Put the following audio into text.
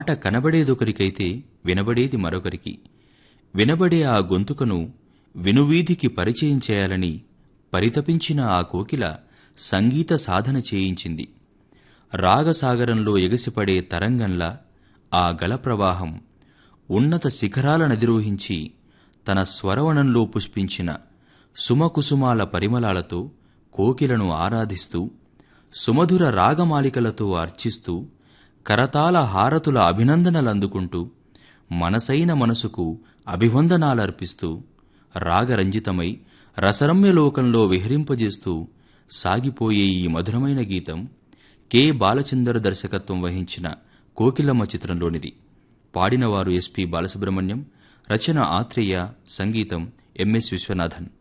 మాట కనబడేదొకరికైతే వినబడేది మరొకరికి వినబడే ఆ గొంతుకను వినువీధికి పరిచయం చేయాలని పరితపించిన ఆ కోకిల సంగీత సాధన చేయించింది రాగసాగరంలో ఎగసిపడే తరంగంలా ఆ గల ప్రవాహం ఉన్నత శిఖరాలనధిరోహించి తన స్వరవణంలో పుష్పించిన సుమకుసుమాల పరిమళాలతో కోకిలను ఆరాధిస్తూ సుమధుర రాగమాలికలతో అర్చిస్తూ కరతాల హారతుల అభినందనలందుకుంటూ మనసైన మనసుకు అభివందనాలర్పిస్తూ రాగరంజితమై రసరమ్యలోకంలో విహరింపజేస్తూ సాగిపోయే ఈ మధురమైన గీతం కె బాలచందర్ దర్శకత్వం వహించిన కోకిలమ్మ చిత్రంలోనిది పాడినవారు ఎస్పి బాలసుబ్రహ్మణ్యం రచన ఆత్రేయ సంగీతం ఎంఎస్ విశ్వనాథన్